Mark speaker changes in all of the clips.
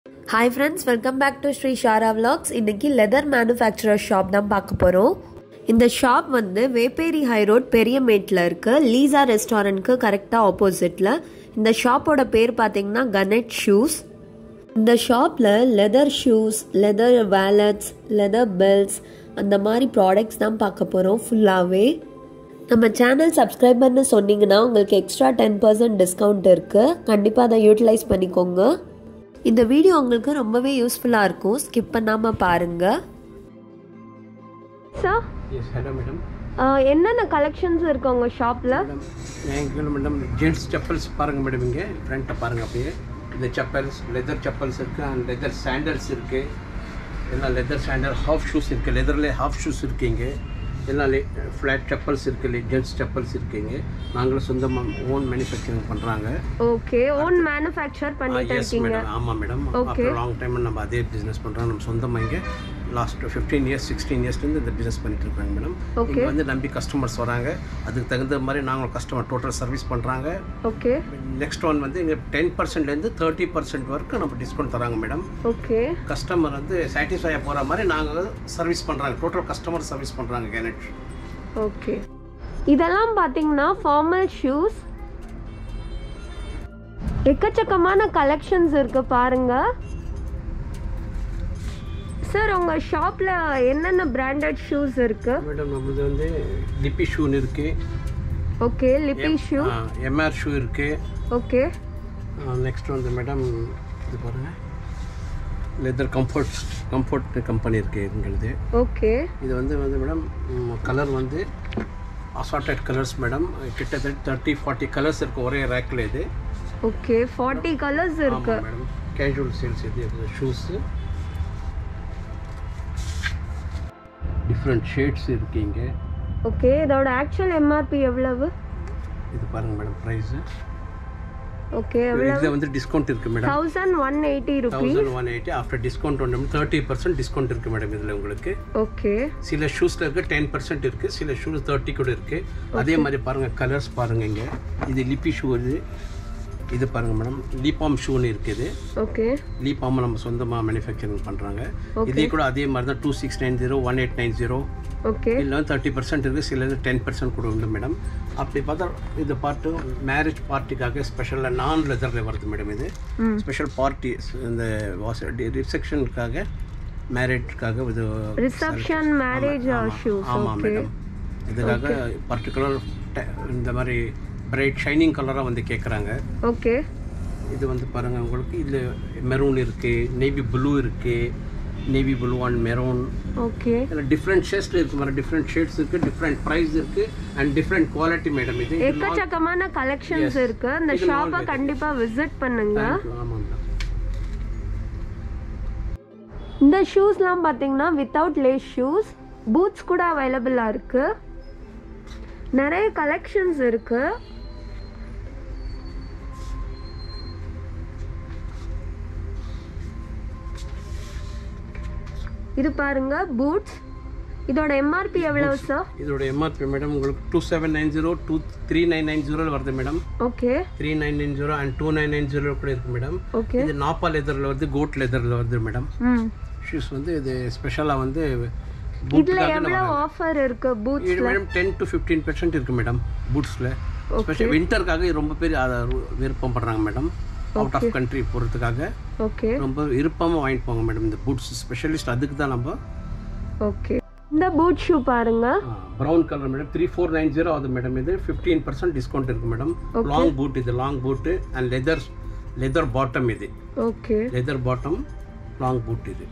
Speaker 1: Hi friends welcome back to Sri Shara vlogs இன்னைக்கு leather manufacturer shop தான் பார்க்க போகிறோம் இந்த ஷாப் வந்து வேப்பேரி ஹை ரோட் பெரியமேட்டில் இருக்கு லீசா ரெஸ்டாரண்ட்க்கு கரெக்டாக ஆப்போசிட்டில் இந்த ஷாப்போட பேர் பார்த்தீங்கன்னா கனெட் ஷூஸ் இந்த ஷாப்பில் leather shoes leather wallets leather belts அந்த மாதிரி ப்ராடக்ட்ஸ் தான் பார்க்க போகிறோம் ஃபுல்லாகவே நம்ம சேனல் சப்ஸ்கிரைப் பண்ண சொன்னீங்கன்னா உங்களுக்கு எக்ஸ்ட்ரா டென் பர்சன்ட் டிஸ்கவுண்ட் இருக்குது கண்டிப்பாக அதை யூட்டிலைஸ் பண்ணிக்கோங்க இந்த வீடியோ உங்களுக்கு ரொம்பவே யூஸ்ஃபுல்லாக இருக்கும் ஸ்கிப் பண்ணாமல் பாருங்கள்
Speaker 2: சார்
Speaker 3: எஸ் ஹலோ மேடம்
Speaker 2: என்னென்ன கலெக்ஷன்ஸ் இருக்கு உங்கள் ஷாப்பில்
Speaker 3: மேடம் எங்கள் மேடம் ஜென்ட்ஸ் செப்பல்ஸ் பாருங்கள் மேடம் இங்கே ஃப்ரண்ட்டை பாருங்கள் அப்படியே இந்த செப்பல்ஸ் லெதர் செப்பல்ஸ் இருக்குது அண்ட் லெதர் சாண்டல்ஸ் இருக்குது எல்லாம் லெதர் சாண்டல் ஹாஃப் ஷூஸ் இருக்குது லெதர்லேயே ஹாஃப் ஷூஸ் இருக்குங்க எல்லாம் ஃப்ளாட் செப்பல்ஸ் இருக்குது ஜென்ட்ஸ் செப்பல்ஸ் இருக்குங்க நாங்களும் சொந்தமாக ஓன் மேனுஃபேக்சரிங் பண்ணுறாங்க
Speaker 2: ஓகே ஓன் மேனுஃபேக்சர் பண்ணிட்டு
Speaker 3: எஸ்
Speaker 2: இருக்கீங்க
Speaker 3: மேடம் ஆமாம் madam
Speaker 2: Okay.
Speaker 3: After long time நம்ம அதே பிஸ்னஸ் பண்ணுறோம் நம்ம சொந்தமாக இங்கே லாஸ்ட் ஃபிஃப்டீன் இயர்ஸ் சிக்ஸ்டீன் இயர்ஸ்லேருந்து இந்த பிஸ்னஸ் பண்ணிட்டு இருக்காங்க மேடம்
Speaker 2: Okay.
Speaker 3: இங்கே வந்து நம்பி கஸ்டமர்ஸ் வராங்க அதுக்கு தகுந்த மாதிரி நாங்களும் கஸ்டமர் டோட்டல் சர்வீஸ் பண்ணுறாங்க
Speaker 2: ஓகே
Speaker 3: நெக்ஸ்ட் ஒன் வந்து இங்கே டென் பர்சன்ட்லேருந்து தேர்ட்டி பர்சன்ட் வரைக்கும் நம்ம டிஸ்கவுண்ட் தராங்க மேடம்
Speaker 2: ஓகே
Speaker 3: கஸ்டமர் வந்து சாட்டிஸ்ஃபை போகிற மாதிரி நாங்கள் சர்வீஸ் பண்ணுறாங்க டோட்டல் கஸ்டமர் சர்வீஸ் பண்ணுறாங்க கேனட்
Speaker 2: ஓகே இதெல்லாம் பார்த்தீங்கன்னா ஃபார்மல் ஷூஸ் எக்கச்சக்கமான கலெக்ஷன்ஸ் இருக்கு பாருங்க சார் உங்கள் ஷாப்பில் என்னென்ன பிராண்டட் ஷூஸ் இருக்கு
Speaker 3: மேடம் நம்மளது வந்து லிப்பி ஷூன்னு இருக்குது
Speaker 2: ஓகே லிப்பி ஷூ
Speaker 3: எம்ஆர் ஷூ இருக்குது
Speaker 2: ஓகே
Speaker 3: நெக்ஸ்ட் வந்து மேடம் இது பாருங்க லெதர் கம்ஃபர்ட் கம்ஃபர்ட் கம்பெனி இருக்குது எங்களுது
Speaker 2: ஓகே
Speaker 3: இது வந்து வந்து மேடம் கலர் வந்து அசார்டட் கலர்ஸ் மேடம் கிட்டத்தட்ட தேர்ட்டி ஃபார்ட்டி கலர்ஸ் இருக்குது ஒரே ரேக்கில் இது
Speaker 2: ஓகே ஃபார்ட்டி கலர்ஸ் இருக்கு
Speaker 3: ஆமாம் மேடம் கேஷுவல் சேல்ஸ் இது ஷூஸு டிஃப்ரெண்ட் ஷேட்ஸ் இருக்கீங்க
Speaker 2: ஓகே இதோட ஆக்சுவல் எம்ஆர்பி எவ்வளவு
Speaker 3: இது பாருங்கள் மேடம் ப்ரைஸு
Speaker 2: ஓகே எவ்வளவு
Speaker 3: இதில் வந்து டிஸ்கவுண்ட் இருக்குது madam
Speaker 2: thousand one eighty rupees
Speaker 3: thousand one eighty after discount ஒன்று தேர்ட்டி பர்சன்ட் டிஸ்கவுண்ட் இருக்குது மேடம் இதில் உங்களுக்கு
Speaker 2: ஓகே
Speaker 3: சில ஷூஸில் இருக்கு டென் பர்சன்ட் இருக்குது சில ஷூஸ் தேர்ட்டி கூட இருக்குது அதே மாதிரி பாருங்கள் கலர்ஸ் பாருங்கள் இங்கே இது லிப்பி ஷூ இது இது பாருங்கள் மேடம் லீபாம் ஷூன்னு இருக்குது
Speaker 2: ஓகே
Speaker 3: லீபாம் நம்ம சொந்தமாக மேனுஃபேக்சரிங் பண்ணுறாங்க இதே கூட அதே மாதிரி தான் two six nine zero one eight nine zero
Speaker 2: okay
Speaker 3: இல்லை தேர்ட்டி பர்சன்ட் இருக்குது சில டென் பர்சன்ட் கூட உண்டு மேடம் அப்படி பார்த்தா இது பார்ட்டு மேரேஜ் பார்ட்டிக்காக ஸ்பெஷலாக நான் லெதரில் வருது மேடம் இது
Speaker 2: ம்
Speaker 3: ஸ்பெஷல் பார்ட்டி இந்த ரிசெப்ஷனுக்காக மேரேஜ்க்காக இது
Speaker 2: ரிசப்ஷன் மேரேஜ் ஷூஸ்
Speaker 3: ஆமாம்
Speaker 2: ஓகே
Speaker 3: மேடம் இதுக்காக பர்டிகுலர் இந்த மாதிரி பிரைட் ஷைனிங் கலராக வந்து கேட்குறாங்க
Speaker 2: ஓகே
Speaker 3: இது வந்து பாருங்கள் உங்களுக்கு இதில் மெரூன் இருக்குது நேவி ப்ளூ இருக்குது navy blue and maroon
Speaker 2: okay
Speaker 3: இதில் டிஃப்ரெண்ட் ஷேட்ஸில் இருக்குது மேடம் டிஃப்ரெண்ட் ஷேட்ஸ் இருக்குது டிஃப்ரெண்ட் ப்ரைஸ் இருக்குது அண்ட் டிஃப்ரெண்ட் குவாலிட்டி மேடம் இது
Speaker 2: எக்கச்சக்கமான கலெக்ஷன்ஸ் இருக்கு அந்த
Speaker 3: இது
Speaker 2: ஷாப்பை
Speaker 3: non-veg.
Speaker 2: கண்டிப்பா விசிட் பண்ணுங்க
Speaker 3: ஆமாம் மேடம்
Speaker 2: இந்த ஷூஸ்லாம் பார்த்தீங்கன்னா வித்தவுட் லேஸ் ஷூஸ் பூட்ஸ் கூட அவைலபிளாக இருக்கு நிறைய கலெக்ஷன்ஸ் இருக்கு இது பாருங்க பூட்ஸ் இதோட எம்ஆர்பி எவ்வளவு சார்
Speaker 3: இதோட எம்ஆர்பி மேடம் உங்களுக்கு two seven nine zero two three nine nine ஜீரோவில் வருது madam
Speaker 2: okay
Speaker 3: three nine nine zero and two nine nine zero கூட இருக்குது மேடம்
Speaker 2: ஓகே
Speaker 3: இது நாப்பா லெதரில் வருது கோட் லெதரில் வருது மேடம்
Speaker 2: ம்
Speaker 3: ஷூஸ் வந்து இது ஸ்பெஷலாக வந்து
Speaker 2: இதுல
Speaker 3: பூட்டுக்காக
Speaker 2: எவ்வளவு ஆஃபர் இருக்கு பூட்ஸ்
Speaker 3: இது madam ten to fifteen percent இருக்குது மேடம் பூட்ஸில் ஸ்பெஷல் வின்டருக்காக ரொம்ப பேர் அதை விருப்பம் படுறாங்க மேடம் அவுட் ஆஃப் கண்ட்ரி போகிறதுக்காக
Speaker 2: ஓகே
Speaker 3: ரொம்ப விருப்பமாக வாங்கிட்டு போங்க மேடம் இந்த பூட்ஸ் ஸ்பெஷலிஸ்ட் அதுக்கு தான் நம்ம
Speaker 2: ஓகே இந்த பூட் ஷூ பாருங்க
Speaker 3: brown colour madam three four nine zero ஆகுது மேடம் இது ஃபிஃப்டீன் பர்சன்ட் டிஸ்கவுண்ட் இருக்குது மேடம் லாங் பூட் இது long boot and leather leather bottom இது
Speaker 2: okay
Speaker 3: leather bottom long boot இது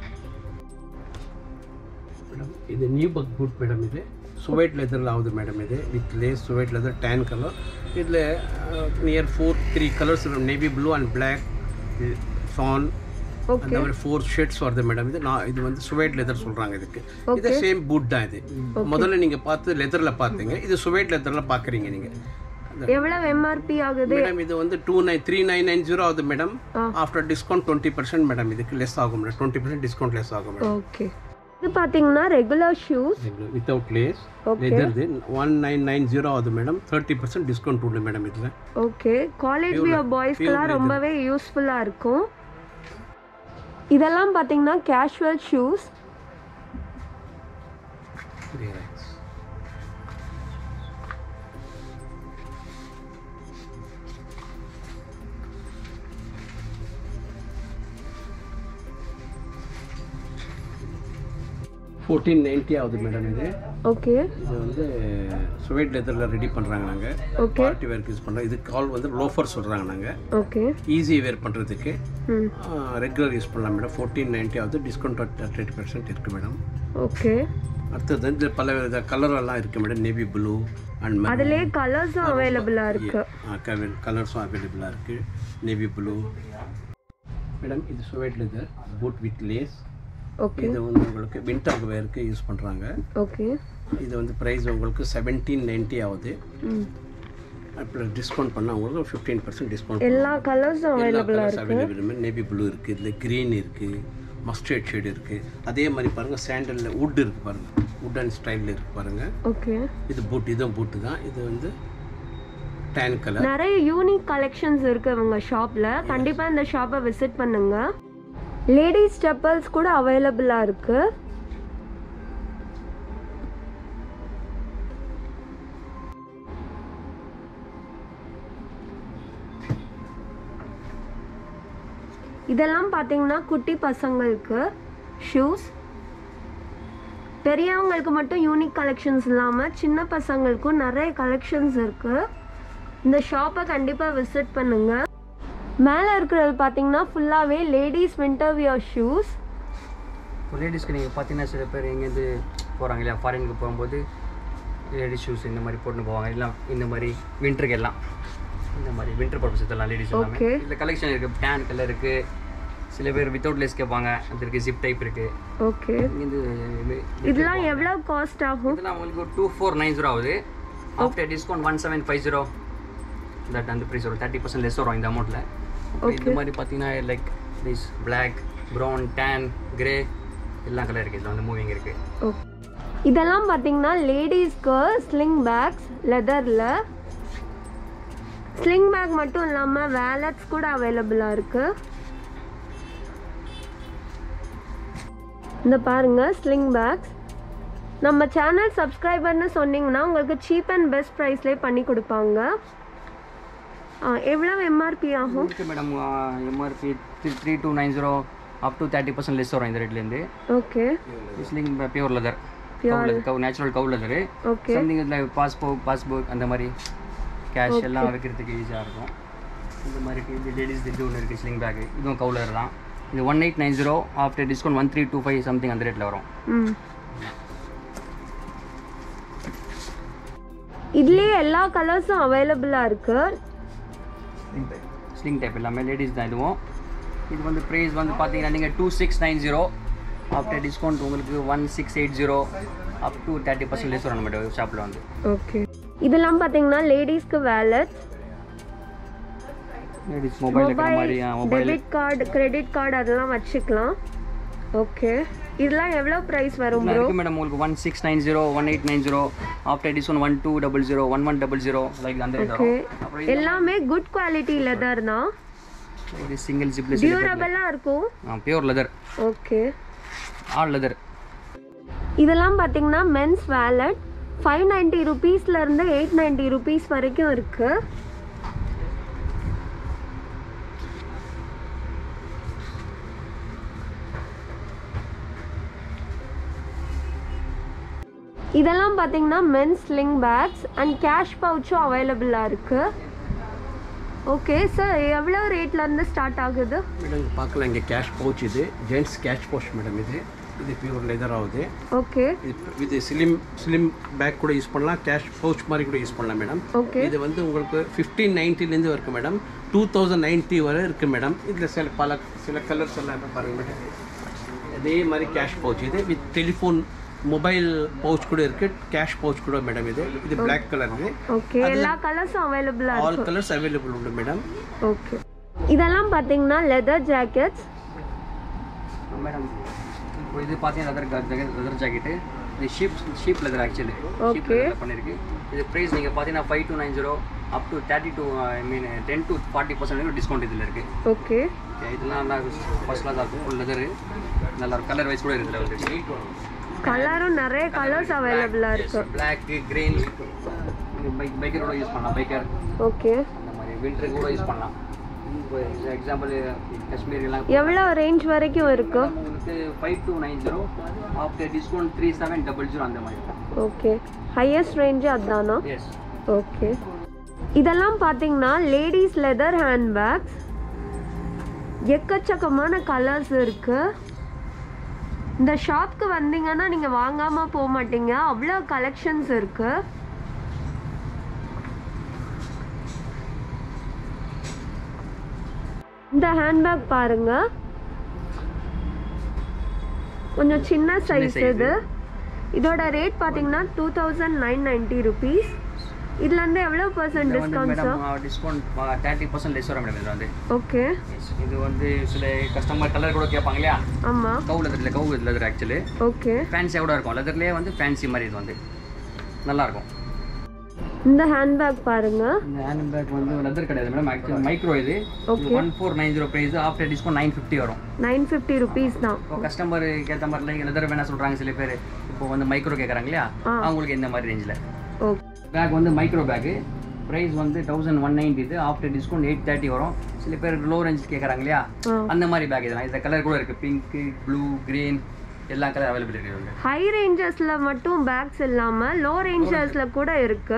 Speaker 3: மேடம் இது நியூ பக் பூட் மேடம் இது suede லெதரில் ஆகுது மேடம் இது with lace suede leather tan colour இதில் near four three colours navy blue and black சான்
Speaker 2: okay
Speaker 3: அந்த மாதிரி ஃபோர் ஷேட்ஸ் வருது மேடம் இது நான் இது வந்து சுவைட் லெதர் சொல்கிறாங்க இதுக்கு இது சேம் பூட் தான் இது முதல்ல நீங்கள் பார்த்து லெதரில் பார்த்தீங்க இது சுவைட் லெதரில் பார்க்குறீங்க நீங்கள்
Speaker 2: எவ்வளவு எம்ஆர்பி ஆகுது
Speaker 3: மேடம் இது வந்து two nine three nine nine zero ஆகுது madam after discount twenty percent madam இதுக்கு லெஸ் ஆகும் madam twenty percent discount less ஆகும் மேடம்
Speaker 2: ஓகே இது பாத்தீங்கன்னா regular shoes
Speaker 3: without lace
Speaker 2: Okay.
Speaker 3: லெதர்து ஒன் நைன் நைன் ஜீரோ ஆகுது மேடம் தேர்ட்டி பர்சன்ட் டிஸ்கவுண்ட் உண்டு madam இதில்
Speaker 2: ஓகே காலேஜ் வியர் பாய்ஸ்க்குலாம் ரொம்பவே யூஸ்ஃபுல்லா இருக்கும் இதெல்லாம் பார்த்தீங்கன்னா casual shoes
Speaker 3: Relax. Fourteen ninety ஆகுது மேடம் இது
Speaker 2: ஓகே
Speaker 3: இது வந்து சுவைட் லெதரில் ரெடி பண்ணுறாங்க நாங்கள்
Speaker 2: ஓகே
Speaker 3: பார்ட்டி வேர்க்கு யூஸ் பண்ணுறோம் இது கால் வந்து லோஃபர் சொல்கிறாங்க நாங்கள்
Speaker 2: ஓகே
Speaker 3: ஈஸி வேர் பண்ணுறதுக்கு
Speaker 2: ம்
Speaker 3: ரெகுலர் யூஸ் பண்ணலாம் மேடம் ஃபோர்டீன் நைன்ட்டி ஆகுது டிஸ்கவுண்ட் தேர்ட்டி பர்சன்ட் இருக்குது மேடம்
Speaker 2: ஓகே
Speaker 3: அடுத்தது வந்து பல வித கலர் எல்லாம் இருக்குது மேடம் நேவி ப்ளூ அண்ட்
Speaker 2: அதுலேயே கலர்ஸும் அவைலபிளாக இருக்கு
Speaker 3: கலர்ஸும் அவைலபிளாக இருக்குது நேவி ப்ளூ மேடம் இது suede leather boot with lace
Speaker 2: okay
Speaker 3: இது வந்து உங்களுக்கு வின்டர் வேருக்கு யூஸ் பண்ணுறாங்க
Speaker 2: ஓகே
Speaker 3: இது வந்து ப்ரைஸ் உங்களுக்கு செவன்டீன் நைன்ட்டி ஆகுது
Speaker 2: ம்
Speaker 3: அப்புறம் டிஸ்கவுண்ட் பண்ணால் உங்களுக்கு ஃபிஃப்டீன் பர்சன்ட் டிஸ்கவுண்ட்
Speaker 2: எல்லா கலர்ஸும்
Speaker 3: எல்லா
Speaker 2: அவைலபிளாக
Speaker 3: கலர்ஸ் அவைலபிள் நேவி ப்ளூ இருக்குது இதில் க்ரீன் இருக்குது மஸ்டர்ட் ஷேட் இருக்குது அதே மாதிரி பாருங்கள் சாண்டலில் வுட் இருக்குது பாருங்கள் வுட் அண்ட் ஸ்டைலில் இருக்குது பாருங்கள்
Speaker 2: ஓகே
Speaker 3: இது பூட் இதுவும் பூட்டு தான் இது வந்து டேன் கலர்
Speaker 2: நிறைய யூனிக் கலெக்ஷன்ஸ் இருக்கு இவங்க ஷாப்ல கண்டிப்பா இந்த ஷாப்பை விசிட் பண்ணுங்க லேடிஸ் செப்பல்ஸ் கூட அவைலபிளா இருக்கு இதெல்லாம் பார்த்தீங்கன்னா குட்டி பசங்களுக்கு ஷூஸ் பெரியவங்களுக்கு மட்டும் யூனிக் கலெக்ஷன்ஸ் இல்லாமல் சின்ன பசங்களுக்கும் நிறைய கலெக்ஷன்ஸ் இருக்குது இந்த ஷாப்பை கண்டிப்பாக விசிட் பண்ணுங்க மேலே இருக்கிறது பார்த்தீங்கன்னா ஃபுல்லாகவே லேடிஸ் வின்டர் வியர் ஷூஸ்
Speaker 4: இப்போ லேடிஸ்க்கு நீங்கள் பார்த்தீங்கன்னா சில பேர் எங்கேருந்து போகிறாங்க இல்லையா ஃபாரினுக்கு போகும்போது லேடிஸ் ஷூஸ் இந்த மாதிரி போட்டுன்னு போவாங்க இல்லை இந்த மாதிரி வின்டருக்கு எல்லாம் இந்த மாதிரி வின்டர் பர்பஸ் இதெல்லாம் லேடிஸ் எல்லாமே
Speaker 2: Okay.
Speaker 4: இதில் கலெக்ஷன் இருக்குது டேன் கலர் இருக்குது சில பேர் வித்தவுட் லேஸ் கேட்பாங்க அது இருக்குது ஜிப் டைப் இருக்குது
Speaker 2: ஓகே
Speaker 4: இங்கேருந்து
Speaker 2: இதெல்லாம் எவ்வளோ காஸ்ட் ஆகும்
Speaker 4: இதெல்லாம் உங்களுக்கு ஒரு டூ ஃபோர் நைன் ஜீரோ ஆகுது after discount one seven five zero that அந்த ப்ரைஸ் வரும் தேர்ட்டி பர்சன்ட் லெஸ் வரும் இந்த அமௌண்ட்டில் இந்த மாதிரி பார்த்தீங்கன்னா like this black brown tan grey எல்லா கலர் இருக்குது இதில் வந்து மூவிங் இருக்குது
Speaker 2: ஓகே இதெல்லாம் பார்த்தீங்கன்னா லேடிஸ்க்கு ஸ்லிங் பேக்ஸ் லெதரில் ஸ்லிங் பேக் மட்டும் இல்லாமல் வேலட்ஸ் கூட அவைலபிளாக இருக்குது இந்த பாருங்க ஸ்லிங் பேக்ஸ் நம்ம சேனல் சப்ஸ்கிரைபர்னு சொன்னீங்கன்னா உங்களுக்கு சீப் அண்ட் பெஸ்ட் ப்ரைஸ்லேயே பண்ணி கொடுப்பாங்க ஆ, எவ்வளவு எம்ஆர்பி ஆகும்
Speaker 4: உங்களுக்கு madam MRP three three two nine zero up to thirty percent less வரும் இந்த ரேட்லேருந்து
Speaker 2: okay
Speaker 4: sling pure leather cow leather cow natural cow leather
Speaker 2: okay
Speaker 4: something இதில் பாஸ்போர்ட் பாஸ்புக் அந்த மாதிரி கேஷ் எல்லாம் வைக்கிறதுக்கு ஈஸியாக இருக்கும் இந்த மாதிரி இருக்கு. இது லேடிஸ் இது ஒன்று இருக்குது ஸ்லிங் பேக் இதுவும் கவு லெதர் தான் இது one eight nine zero after discount one three two five something அந்த ரேட்டில் வரும்
Speaker 2: ம் இதுலேயே எல்லா கலர்ஸும் அவைலபிளாக இருக்குது
Speaker 4: ஸ்லிங் டைப் எல்லாமே லேடிஸ் தான் இதுவும் இது வந்து ப்ரைஸ் வந்து பார்த்தீங்கன்னா நீங்கள் two six nine zero after discount உங்களுக்கு one six eight zero up to thirty percent less வரும் நம்ம ஷாப்பில் வந்து
Speaker 2: ஓகே இதெல்லாம் பார்த்தீங்கன்னா லேடிஸ்க்கு வேலட்
Speaker 4: லேடிஸ் மொபைல் இருக்கிற
Speaker 2: மொபைல்
Speaker 4: மாதிரி mobile
Speaker 2: debit card credit card அதெல்லாம் வச்சுக்கலாம் ஓகே இதெல்லாம் எவ்வளோ ப்ரைஸ் வரும் ப்ரோ
Speaker 4: இருக்கு மேடம் உங்களுக்கு one six nine zero one eight nine zero after discount one two double zero one one double zero like அந்த ரேட்
Speaker 2: ஓகே
Speaker 4: வரும் அப்புறம்
Speaker 2: எல்லாமே குட் குவாலிட்டி லெதர் தான்
Speaker 4: இது சிங்கிள் ஜிப்ல
Speaker 2: டியூரபிளாக இருக்கும்
Speaker 4: pure leather
Speaker 2: okay
Speaker 4: all leather
Speaker 2: இதெல்லாம் பார்த்தீங்கன்னா மென்ஸ் வேலட் ஃபைவ் நைன்ட்டி ருபீஸ்லேருந்து எயிட் நைன்ட்டி ருபீஸ் வரைக்கும் இருக்குது இதெல்லாம் பார்த்தீங்கன்னா men's sling bags and cash பவுச்சும் அவைலபிளாக இருக்குது ஓகே சார் எவ்வளோ ரேட்லேருந்து ஸ்டார்ட் ஆகுது
Speaker 3: மேடம் பார்க்கலாம் இங்கே கேஷ் பவுச் இது ஜென்ட்ஸ் கேஷ் பவுச் மேடம் இது இது பியூர் லெதர் ஆகுது
Speaker 2: ஓகே
Speaker 3: இது இது ஸ்லிம் ஸ்லிம் பேக் கூட யூஸ் பண்ணலாம் கேஷ் பவுச் மாதிரி கூட யூஸ் பண்ணலாம் மேடம்
Speaker 2: ஓகே
Speaker 3: இது வந்து உங்களுக்கு ஃபிஃப்டீன் நைன்ட்டிலேருந்து இருக்குது மேடம் டூ தௌசண்ட் நைன்ட்டி வரை இருக்குது மேடம் இதில் சில பல சில கலர்ஸ் எல்லாம் இப்போ பாருங்கள் மேடம் அதே மாதிரி கேஷ் பவுச் இது வித் டெலிஃபோன் மொபைல் பவுச் கூட இருக்குது கேஷ் பவுச் கூட மேடம் இது இது பிளாக் கலர் இது
Speaker 2: ஓகே எல்லா கலர்ஸும் அவைலபிளாக
Speaker 3: ஆல் கலர்ஸ் அவைலபிள் உண்டு மேடம்
Speaker 2: ஓகே இதெல்லாம் பார்த்தீங்கன்னா லெதர் ஜாக்கெட்ஸ்
Speaker 4: மேடம் இப்போ இது பார்த்தீங்கன்னா லெதர் லெதர் ஜாக்கெட்டு இது sheep sheep leather actually sheep leather பண்ணியிருக்கு இது ப்ரைஸ் நீங்கள் பார்த்தீங்கன்னா five two nine zero up to thirty two I mean ten to forty percent discount இதில் இருக்குது
Speaker 2: ஓகே
Speaker 4: ஓகே இதெல்லாம் நல்லா ஃபர்ஸ்ட் கிளாஸ் இருக்கும் ஃபுல் லெதரு நல்லா கலர் வைஸ் கூட இருக்குது வந்து
Speaker 2: கலரும் நிறைய கலர்ஸ் அவைலபிளாக இருக்கு
Speaker 4: பிளாக் கிரீன் பைக் பைக்கரோட யூஸ் பண்ணலாம் பைக்கர்
Speaker 2: ஓகே
Speaker 4: அந்த மாதிரி வின்டருக்கு கூட யூஸ் பண்ணலாம் இப்போ எக்ஸாம்பிள் காஷ்மீர்லாம்
Speaker 2: எவ்வளோ ரேஞ்ச் வரைக்கும் இருக்கு
Speaker 4: உங்களுக்கு five two nine zero after discount three seven double zero அந்த மாதிரி
Speaker 2: ஓகே ஹையஸ்ட் ரேஞ்சு அதானா
Speaker 4: எஸ்
Speaker 2: ஓகே இதெல்லாம் பார்த்தீங்கன்னா லேடிஸ் லெதர் ஹேண்ட்பேக்ஸ் எக்கச்சக்கமான கலர்ஸ் இருக்கு இந்த ஷாப்க்கு வந்தீங்கன்னா நீங்கள் வாங்காமல் போக மாட்டீங்க அவ்வளோ கலெக்ஷன்ஸ் இருக்கு இந்த ஹேண்ட்பேக் பாருங்க கொஞ்சம் சின்ன சைஸ்
Speaker 4: size.
Speaker 2: இது இதோட ரேட் பார்த்தீங்கன்னா two thousand nine ninety rupees இதுலேருந்து எவ்வளோ பர்சன்ட்
Speaker 4: இது வந்து
Speaker 2: discount sir
Speaker 4: madam discount thirty percent less வரும் மேடம் இது வந்து
Speaker 2: ஓகே
Speaker 4: Yes. இது வந்து சில கஸ்டமர் கலர் கூட கேட்பாங்க இல்லையா
Speaker 2: ஆமாம்
Speaker 4: கவு லெதர் இல்லை கவு லெதர் ஆக்சுவலி
Speaker 2: ஓகே
Speaker 4: ஃபேன்சியாக கூட இருக்கும் லெதர்லேயே வந்து ஃபேன்சி மாதிரி இது வந்து நல்லா இருக்கும்
Speaker 2: இந்த ஹேண்ட்பேக் பாருங்க
Speaker 4: இந்த ஹேண்ட் பேக் வந்து லெதர் கிடையாது மேடம் ஆக்சுவலி மைக்ரோ இது
Speaker 2: Okay.
Speaker 4: One four nine zero price after discount nine fifty வரும்
Speaker 2: நைன் ஃபிஃப்டி ருபீஸ் தான்
Speaker 4: இப்போ கஸ்டமருக்கு ஏற்ற மாதிரிலாம் இங்கே லெதர் வேணா சொல்கிறாங்க சில பேர் இப்போ வந்து மைக்ரோ கேட்குறாங்க இல்லையா
Speaker 2: ஆ.
Speaker 4: அவங்களுக்கு இந்த மாதிரி ரேஞ்சில்
Speaker 2: ஓகே
Speaker 4: பேக் வந்து மைக்ரோ பேக்கு ப்ரைஸ் வந்து தௌசண்ட் ஒன் நைன்டி இது ஆஃப்டர் டிஸ்கவுண்ட் எயிட் தேர்ட்டி வரும் சில பேர் லோ ரேஞ்ச் கேட்குறாங்க இல்லையா
Speaker 2: ஆ.
Speaker 4: அந்த மாதிரி பேக் இதெல்லாம் இந்த கலர் கூட இருக்குது பிங்க்கு ப்ளூ க்ரீன் எல்லா கலர் அவைலபிள் இருக்குது
Speaker 2: ஹை ரேஞ்சஸில் மட்டும் பேக்ஸ் இல்லாமல் லோ ரேஞ்சஸில் கூட இருக்கு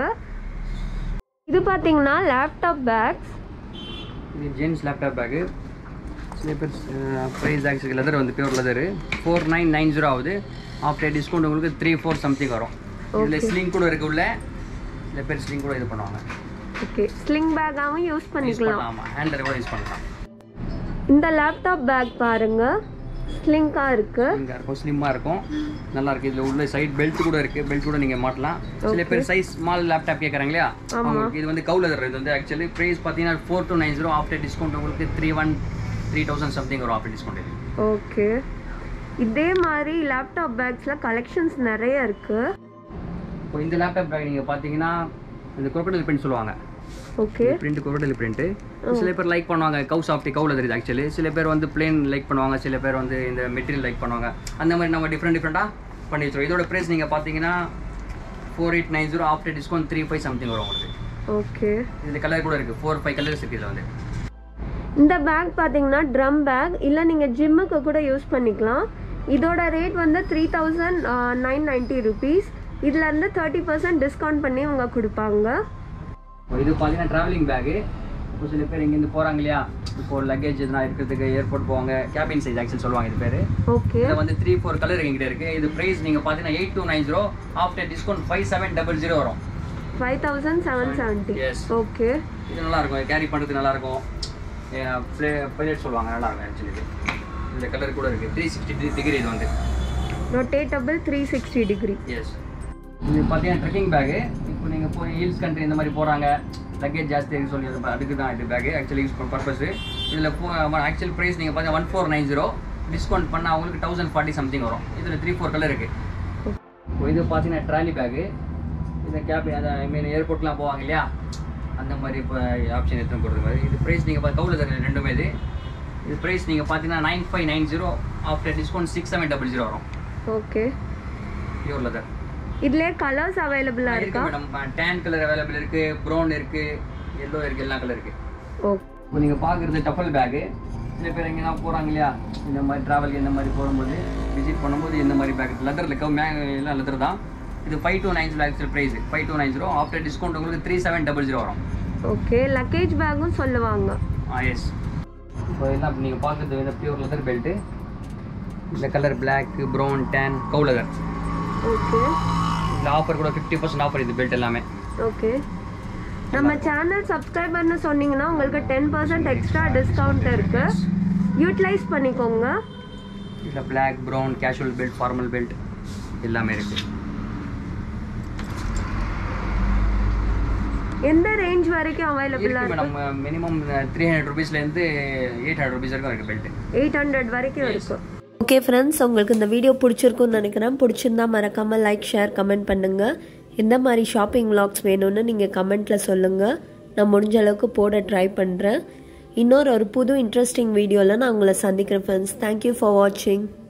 Speaker 2: இது பார்த்தீங்கன்னா லேப்டாப் பேக்ஸ்
Speaker 4: இது ஜென்ஸ் லேப்டாப் பேக்கு சில பேர் ப்ரைஸ் ஆக்சுவலி லெதர் வந்து pure leather four nine nine zero ஆகுது ஆஃப்டர் டிஸ்கவுண்ட் உங்களுக்கு த்ரீ ஃபோர் சம்திங் வரும் இதில் ஸ்லிங் கூட இருக்கு உள்ள சில பேர் ஸ்லிங் கூட இது பண்ணுவாங்க
Speaker 2: ஓகே ஸ்லிங் பேக்காகவும் யூஸ்
Speaker 4: யூஸ்
Speaker 2: பண்ணிக்கலாம்
Speaker 4: பண்ணலாம் ஆமாம் ஹேண்டர் கூட யூஸ் பண்ணலாம்
Speaker 2: இந்த லேப்டாப் பேக் பாருங்க ஸ்லிங்காக இருக்கு
Speaker 4: இங்கே இருக்கும் ஸ்லிம்மாக இருக்கும் நல்லா இருக்கு இதில் உள்ள சைட் பெல்ட் கூட இருக்கு பெல்ட் கூட நீங்கள் மாட்டலாம் சில பேர் சைஸ் ஸ்மால் லேப்டாப் கேட்குறாங்க இல்லையா அவங்களுக்கு இது வந்து கவு லெதர் இது வந்து ஆக்சுவலி ப்ரைஸ் பார்த்தீங்கன்னா four two nine zero after discount உங்களுக்கு three one three thousand something வரும் ஆஃப்டர் டிஸ்கவுண்ட் இது
Speaker 2: ஓகே இதே மாதிரி லேப்டாப் பேக்ஸில் கலெக்ஷன்ஸ் நிறைய இருக்கு
Speaker 4: இப்போ இந்த லேப்டாப் பேக் நீங்கள் பார்த்தீங்கன்னா இந்த crocodile print சொல்லுவாங்க
Speaker 2: ஓகே
Speaker 4: பிரிண்ட் crocodile print சில பேர் லைக் பண்ணுவாங்க கவு சாஃப்டி கவுல தெரியுது ஆக்சுவலி சில பேர் வந்து பிளேன் லைக் பண்ணுவாங்க சில பேர் வந்து இந்த மெட்டீரியல் லைக் பண்ணுவாங்க அந்த மாதிரி நம்ம டிஃப்ரெண்ட் டிஃப்ரெண்ட்டாக பண்ணி வச்சிருவோம் இதோட ப்ரைஸ் நீங்கள் பார்த்தீங்கன்னா four eight nine zero after discount three five something வரும் உங்களுக்கு
Speaker 2: ஓகே
Speaker 4: இதில் கலர் கூட இருக்குது ஃபோர் ஃபைவ் கலர்ஸ் இருக்குது இதில் வந்து
Speaker 2: இந்த பேக் பார்த்தீங்கன்னா ட்ரம் பேக் இல்லை நீங்கள் ஜிம்முக்கு கூட யூஸ் பண்ணிக்கலாம் இதோட ரேட் வந்து three thousand nine ninety rupees இதுலேருந்து தேர்ட்டி பர்சன்ட் டிஸ்கவுண்ட் பண்ணி அவங்க கொடுப்பாங்க
Speaker 4: இப்போ இது பார்த்தீங்கன்னா ட்ராவலிங் பேக்கு இப்போ சில பேர் இங்கேருந்து போகிறாங்க இல்லையா இப்போ லக்கேஜ் எதுனா இருக்கிறதுக்கு ஏர்போர்ட் போவாங்க கேபின் சைஸ் ஆக்சுவல் சொல்லுவாங்க இது பேர்
Speaker 2: ஓகே
Speaker 4: இதில் வந்து த்ரீ ஃபோர் கலர் எங்கிட்ட இருக்குது இது ப்ரைஸ் நீங்கள் பார்த்தீங்கன்னா eight two nine zero after discount five seven double zero வரும்
Speaker 2: five thousand seven seventy
Speaker 4: Yes.
Speaker 2: Okay
Speaker 4: இது நல்லா இருக்கும் கேரி பண்ணுறதுக்கு நல்லா இருக்கும் பைலட் சொல்லுவாங்க நல்லா இருக்கும் ஆக்சுவலி இது இந்த கலர் கூட இருக்குது த்ரீ சிக்ஸ்டி டிகிரி இது வந்து
Speaker 2: rotatable three sixty degree
Speaker 4: yes இது பார்த்தீங்கன்னா ட்ரெக்கிங் பேக்கு இப்போ நீங்கள் போய் ஹில்ஸ் கண்ட்ரி இந்த மாதிரி போகிறாங்க லக்கேஜ் ஜாஸ்தி இருக்குன்னு சொல்லி அது- அதுக்கு தான் இது பேக்கு ஆக்சுவலி யூஸ் பண்ண பர்பஸ் இதில் ஆக்சுவல் ப்ரைஸ் நீங்கள் பார்த்தீங்கன்னா one four nine zero discount பண்ணால் அவங்களுக்கு தௌசண்ட் ஃபார்ட்டி சம்திங் வரும் இதில் த்ரீ ஃபோர் கலர் இருக்குது இப்போ இது பார்த்தீங்கன்னா ட்ராலி பேக்கு இந்த கேப் அந்த ஐ மீன் ஏர்போர்ட்லாம் போவாங்க இல்லையா அந்த மாதிரி இப்போ ஆப்ஷன் எடுத்து போடுறது மாதிரி இது ப்ரைஸ் நீங்கள் பார்த்து கவுல தர ரெண்டுமே இது இது ப்ரைஸ் நீங்கள் பார்த்தீங்கன்னா nine five nine zero after discount six seven double zero வரும்
Speaker 2: ஓகே
Speaker 4: பியூர் லெதர்
Speaker 2: இதுலேயே கலர்ஸ் அவைலபிளாக
Speaker 4: இருக்கு
Speaker 2: இருக்கா
Speaker 4: மேடம் டேன் கலர் அவைலபிள் இருக்கு ப்ரௌன் இருக்கு எல்லோ இருக்கு எல்லா கலர் இருக்கு
Speaker 2: ஓகே
Speaker 4: இப்போ நீங்கள் பார்க்குறது டஃபல் பேக்கு சில பேர் எங்கேனா போகிறாங்க இல்லையா இந்த மாதிரி ட்ராவலுக்கு இந்த மாதிரி போகும்போது விசிட் பண்ணும்போது இந்த மாதிரி பேக் லெதர் இருக்க மே எல்லாம் லெதர் தான் இது five two nine zero actual price five two nine zero after discount உங்களுக்கு த்ரீ செவன் டபுள் ஜீரோ வரும்
Speaker 2: ஓகே லக்கேஜ் பேக்கும் சொல்லுவாங்க
Speaker 4: ஆ எஸ் இப்போ எல்லாம் நீங்கள் பார்க்குறது வந்து பியூர் லெதர் பெல்ட்டு இந்த colour black brown tan cow leather
Speaker 2: okay
Speaker 4: இந்த ஆஃபர் கூட ஃபிஃப்டி பர்சன்ட் ஆஃபர் இது பெல்ட் எல்லாமே
Speaker 2: ஓகே நம்ம சேனல் சப்ஸ்கிரைபர்னு சொன்னீங்கன்னா உங்களுக்கு டென் பர்சன்ட் எக்ஸ்ட்ரா டிஸ்கவுண்ட் இருக்கு யூட்டிலைஸ் பண்ணிக்கோங்க
Speaker 4: இதில் black brown casual belt formal belt எல்லாமே இருக்குது
Speaker 2: எந்த ரேஞ்ச் வரைக்கும் அவைலபிளா
Speaker 4: இருக்கு
Speaker 2: இருக்கு
Speaker 4: மேடம் மினிமம் த்ரீ ஹண்ட்ரட் ருபீஸ்லேருந்து எயிட் ஹண்ட்ரட் ருபீஸ் வரைக்கும் இருக்குது பெல்ட்
Speaker 2: எயிட் ஹண்ட்ரட் வரைக்கும் இருக்கு
Speaker 1: ஓகே ஃப்ரெண்ட்ஸ் உங்களுக்கு இந்த வீடியோ பிடிச்சிருக்குன்னு நினைக்கிறேன் பிடிச்சிருந்தா மறக்காமல் லைக் ஷேர் கமெண்ட் பண்ணுங்கள் எந்த மாதிரி ஷாப்பிங் vlogs வேணும்னு நீங்கள் கமெண்ட்டில் சொல்லுங்கள் நான் முடிஞ்ச அளவுக்கு போட ட்ரை பண்ணுறேன் இன்னொரு ஒரு புது இன்ட்ரெஸ்டிங் வீடியோவில் நான் உங்களை சந்திக்கிறேன் ஃப்ரெண்ட்ஸ் தேங்க்யூ ஃபார் வாட்சிங்